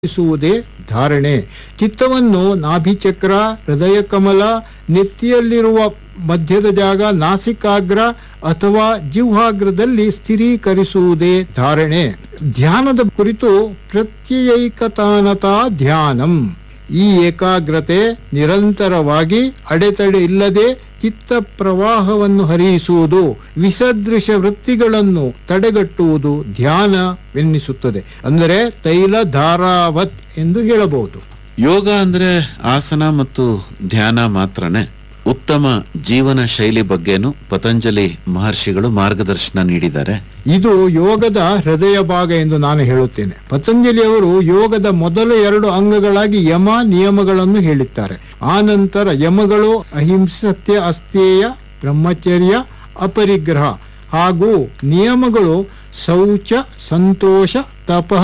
ಿಸುವುದೇ ಧಾರಣೆ ಚಿತ್ತವನ್ನು ನಾಭಿಚಕ್ರ ಹೃದಯ ಕಮಲ ನೆತ್ತಿಯಲ್ಲಿರುವ ಮಧ್ಯದ ಜಾಗ ನಾಸಿಕಾಗ್ರ ಅಥವಾ ಜಿಹ್ವಾಗ್ರದಲ್ಲಿ ಸ್ಥಿರೀಕರಿಸುವುದೇ ಧಾರಣೆ ಧ್ಯಾನದ ಕುರಿತು ಪ್ರತ್ಯಯೈಕತಾನತಾ ಧ್ಯಾನಂ ಈ ಏಕಾಗ್ರತೆ ನಿರಂತರವಾಗಿ ಅಡೆತಡೆ ಇಲ್ಲದೆ ಚಿತ್ತ ಪ್ರವಾಹವನ್ನು ಹರಿಯಿಸುವುದು ವಿಸದೃಶ ವೃತ್ತಿಗಳನ್ನು ತಡೆಗಟ್ಟುವುದು ಧ್ಯಾನವೆನ್ನಿಸುತ್ತದೆ ಅಂದರೆ ತೈಲ ಧಾರಾವತ್ ಎಂದು ಹೇಳಬಹುದು ಯೋಗ ಅಂದ್ರೆ ಆಸನ ಮತ್ತು ಧ್ಯಾನ ಮಾತ್ರನೇ ಉತ್ತಮ ಜೀವನ ಶೈಲಿ ಬಗ್ಗೆನೂ ಪತಂಜಲಿ ಮಹರ್ಷಿಗಳು ಮಾರ್ಗದರ್ಶನ ನೀಡಿದ್ದಾರೆ ಇದು ಯೋಗದ ಹೃದಯ ಭಾಗ ಎಂದು ನಾನು ಹೇಳುತ್ತೇನೆ ಪತಂಜಲಿಯವರು ಯೋಗದ ಮೊದಲ ಎರಡು ಅಂಗಗಳಾಗಿ ಯಮ ನಿಯಮಗಳನ್ನು ಹೇಳಿದ್ದಾರೆ ಆ ನಂತರ ಯಮಗಳು ಅಹಿಂಸೆ ಸತ್ಯ ಅಸ್ಥೇಯ ಬ್ರಹ್ಮಚರ್ಯ ಅಪರಿಗ್ರಹ ಹಾಗೂ ನಿಯಮಗಳು ಶೌಚ ಸಂತೋಷ ತಪಃ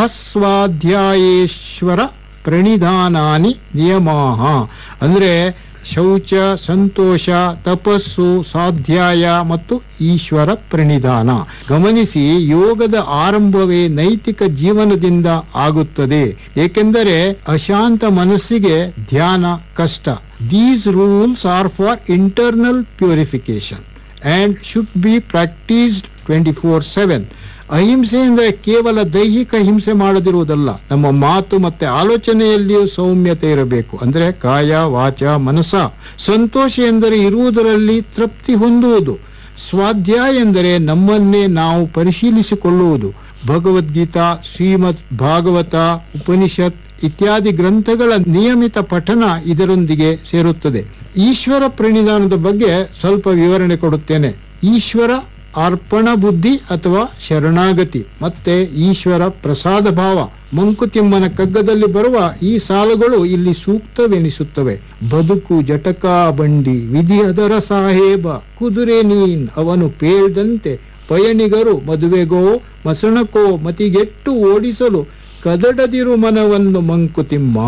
ಸ್ವಾಧ್ಯಾಯೇಶ್ವರ ಪ್ರಣಿಧಾನಾನಿ ನಿಯಮಾಹ ಅಂದ್ರೆ ಶೌಚ ಸಂತೋಷ ತಪಸ್ಸು ಸ್ವಾಧ್ಯಾಯ ಮತ್ತು ಈಶ್ವರ ಪ್ರಣಿಧಾನ ಗಮನಿಸಿ ಯೋಗದ ಆರಂಭವೇ ನೈತಿಕ ಜೀವನದಿಂದ ಆಗುತ್ತದೆ ಏಕೆಂದರೆ ಅಶಾಂತ ಮನಸ್ಸಿಗೆ ಧ್ಯಾನ ಕಷ್ಟ these rules are for internal purification and should be practised twenty four seven ಅಹಿಂಸೆ ಎಂದರೆ ಕೇವಲ ದೈಹಿಕ ಹಿಂಸೆ ಮಾಡದಿರುವುದಲ್ಲ ನಮ್ಮ ಮಾತು ಮತ್ತೆ ಆಲೋಚನೆಯಲ್ಲಿಯೂ ಸೌಮ್ಯತೆ ಇರಬೇಕು ಅಂದರೆ ಕಾಯ ವಾಚ ಮನಸ ಸಂತೋಷ ಎಂದರೆ ಇರುವುದರಲ್ಲಿ ತೃಪ್ತಿ ಹೊಂದುವುದು ಸ್ವಾಧ್ಯಾಯ ಎಂದರೆ ನಮ್ಮನ್ನೇ ನಾವು ಪರಿಶೀಲಿಸಿಕೊಳ್ಳುವುದು ಭಗವದ್ಗೀತಾ ಶ್ರೀಮದ್ ಭಾಗವತ ಉಪನಿಷತ್ ಇತ್ಯಾದಿ ಗ್ರಂಥಗಳ ನಿಯಮಿತ ಪಠನ ಇದರೊಂದಿಗೆ ಸೇರುತ್ತದೆ ಈಶ್ವರ ಪ್ರಣಿಧಾನದ ಬಗ್ಗೆ ಸ್ವಲ್ಪ ವಿವರಣೆ ಕೊಡುತ್ತೇನೆ ಈಶ್ವರ ಅರ್ಪಣ ಬುದ್ಧಿ ಅಥವಾ ಶರಣಾಗತಿ ಮತ್ತೆ ಈಶ್ವರ ಪ್ರಸಾದ ಭಾವ ಮಂಕುತಿಮ್ಮನ ಕಗ್ಗದಲ್ಲಿ ಬರುವ ಈ ಸಾಲುಗಳು ಇಲ್ಲಿ ಸೂಕ್ತವೆನಿಸುತ್ತವೆ ಬದುಕು ಜಟಕಾ ಬಂಡಿ ವಿಧಿ ಅದರ ಸಾಹೇಬ ಕುದುರೆ ನೀನ್ ಅವನು ಪೇಳ್ದಂತೆ ಪಯಣಿಗರು ಮದುವೆಗೋ ಮಸಣಕೋ ಮತಿಗೆಟ್ಟು ಓಡಿಸಲು ಕದಡದಿರು ಮನವನ್ನು ಮಂಕುತಿಮ್ಮ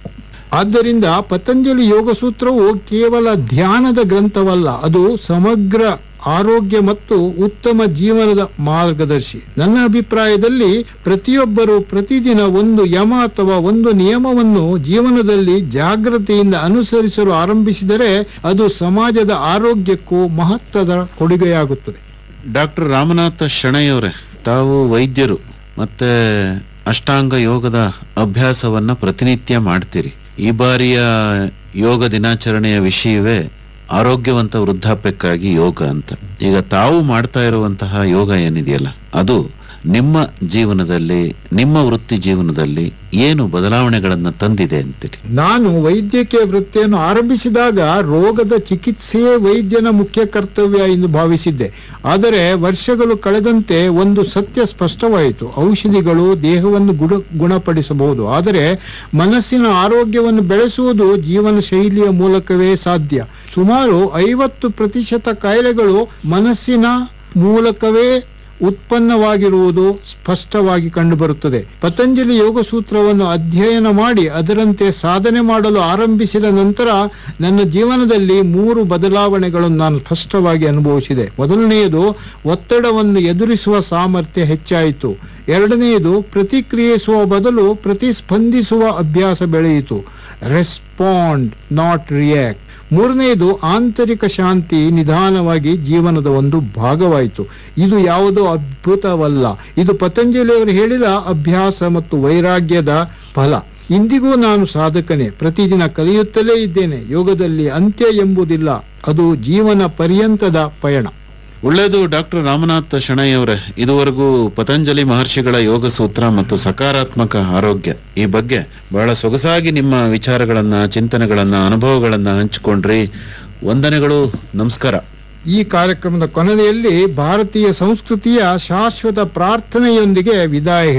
ಆದ್ದರಿಂದ ಪತಂಜಲಿ ಯೋಗ ಸೂತ್ರವು ಕೇವಲ ಧ್ಯಾನದ ಗ್ರಂಥವಲ್ಲ ಅದು ಸಮಗ್ರ ಆರೋಗ್ಯ ಮತ್ತು ಉತ್ತಮ ಜೀವನದ ಮಾರ್ಗದರ್ಶಿ ನನ್ನ ಅಭಿಪ್ರಾಯದಲ್ಲಿ ಪ್ರತಿಯೊಬ್ಬರು ಪ್ರತಿದಿನ ಒಂದು ಯಮ ಅಥವಾ ಒಂದು ನಿಯಮವನ್ನು ಜೀವನದಲ್ಲಿ ಜಾಗೃತಿಯಿಂದ ಅನುಸರಿಸಲು ಆರಂಭಿಸಿದರೆ ಅದು ಸಮಾಜದ ಆರೋಗ್ಯಕ್ಕೂ ಮಹತ್ವದ ಕೊಡುಗೆಯಾಗುತ್ತದೆ ಡಾಕ್ಟರ್ ರಾಮನಾಥ ಶೆಣೈಯವರೇ ತಾವು ವೈದ್ಯರು ಮತ್ತೆ ಅಷ್ಟಾಂಗ ಯೋಗದ ಅಭ್ಯಾಸವನ್ನ ಪ್ರತಿನಿತ್ಯ ಮಾಡ್ತೀರಿ ಈ ಬಾರಿಯ ಯೋಗ ದಿನಾಚರಣೆಯ ವಿಷಯವೇ ಆರೋಗ್ಯವಂತ ವೃದ್ಧಾಪ್ಯಕ್ಕಾಗಿ ಯೋಗ ಅಂತ ಈಗ ತಾವು ಮಾಡ್ತಾ ಇರುವಂತಹ ಯೋಗ ಏನಿದೆಯಲ್ಲ ಅದು ನಿಮ್ಮ ಜೀವನದಲ್ಲಿ ನಿಮ್ಮ ವೃತ್ತಿ ಜೀವನದಲ್ಲಿ ಏನು ಬದಲಾವಣೆಗಳನ್ನ ತಂದಿದೆ ಅಂತೀರಿ ನಾನು ವೈದ್ಯಕೀಯ ವೃತ್ತಿಯನ್ನು ಆರಂಭಿಸಿದಾಗ ರೋಗದ ಚಿಕಿತ್ಸೆಯೇ ವೈದ್ಯನ ಮುಖ್ಯ ಕರ್ತವ್ಯ ಎಂದು ಭಾವಿಸಿದ್ದೆ ಆದರೆ ವರ್ಷಗಳು ಕಳೆದಂತೆ ಒಂದು ಸತ್ಯ ಸ್ಪಷ್ಟವಾಯಿತು ಔಷಧಿಗಳು ದೇಹವನ್ನು ಗುಣ ಗುಣಪಡಿಸಬಹುದು ಆದರೆ ಮನಸ್ಸಿನ ಆರೋಗ್ಯವನ್ನು ಬೆಳೆಸುವುದು ಜೀವನ ಶೈಲಿಯ ಮೂಲಕವೇ ಸಾಧ್ಯ ಸುಮಾರು ಐವತ್ತು ಪ್ರತಿಶತ ಕಾಯಿಲೆಗಳು ಮನಸ್ಸಿನ ಮೂಲಕವೇ ಉತ್ಪನ್ನವಾಗಿರುವುದು ಸ್ಪಷ್ಟವಾಗಿ ಕಂಡುಬರುತ್ತದೆ ಪತಂಜಲಿ ಯೋಗ ಸೂತ್ರವನ್ನು ಅಧ್ಯಯನ ಮಾಡಿ ಅದರಂತೆ ಸಾಧನೆ ಮಾಡಲು ಆರಂಭಿಸಿದ ನಂತರ ನನ್ನ ಜೀವನದಲ್ಲಿ ಮೂರು ಬದಲಾವಣೆಗಳನ್ನು ನಾನು ಸ್ಪಷ್ಟವಾಗಿ ಅನುಭವಿಸಿದೆ ಮೊದಲನೆಯದು ಒತ್ತಡವನ್ನು ಎದುರಿಸುವ ಸಾಮರ್ಥ್ಯ ಹೆಚ್ಚಾಯಿತು ಎರಡನೆಯದು ಪ್ರತಿಕ್ರಿಯಿಸುವ ಬದಲು ಪ್ರತಿಸ್ಪಂದಿಸುವ ಅಭ್ಯಾಸ ಬೆಳೆಯಿತು ರೆಸ್ಪಾಂಡ್ ನಾಟ್ ರಿಯಾಕ್ಟ್ ಮೂರನೆಯದು ಆಂತರಿಕ ಶಾಂತಿ ನಿಧಾನವಾಗಿ ಜೀವನದ ಒಂದು ಭಾಗವಾಯಿತು ಇದು ಯಾವುದೋ ಅದ್ಭುತವಲ್ಲ ಇದು ಪತಂಜಲಿಯವರು ಹೇಳಿದ ಅಭ್ಯಾಸ ಮತ್ತು ವೈರಾಗ್ಯದ ಫಲ ಇಂದಿಗೂ ನಾನು ಸಾಧಕನೇ ಪ್ರತಿದಿನ ಕಲಿಯುತ್ತಲೇ ಇದ್ದೇನೆ ಯೋಗದಲ್ಲಿ ಅಂತ್ಯ ಎಂಬುದಿಲ್ಲ ಅದು ಜೀವನ ಪರ್ಯಂತದ ಪಯಣ ಒಳ್ಳೆಯದು ಡಾಕ್ಟರ್ ರಾಮನಾಥ್ ಶೆಣೈ ಅವರೇ ಇದುವರೆಗೂ ಪತಂಜಲಿ ಮಹರ್ಷಿಗಳ ಯೋಗ ಸೂತ್ರ ಮತ್ತು ಸಕಾರಾತ್ಮಕ ಆರೋಗ್ಯ ಈ ಬಗ್ಗೆ ಬಹಳ ಸೊಗಸಾಗಿ ನಿಮ್ಮ ವಿಚಾರಗಳನ್ನ ಚಿಂತನೆಗಳನ್ನ ಅನುಭವಗಳನ್ನ ಹಂಚಿಕೊಂಡ್ರಿ ವಂದನೆಗಳು ನಮಸ್ಕಾರ ಈ ಕಾರ್ಯಕ್ರಮದ ಕೊನೆಯಲ್ಲಿ ಭಾರತೀಯ ಸಂಸ್ಕೃತಿಯ ಶಾಶ್ವತ ಪ್ರಾರ್ಥನೆಯೊಂದಿಗೆ ವಿದಾಯ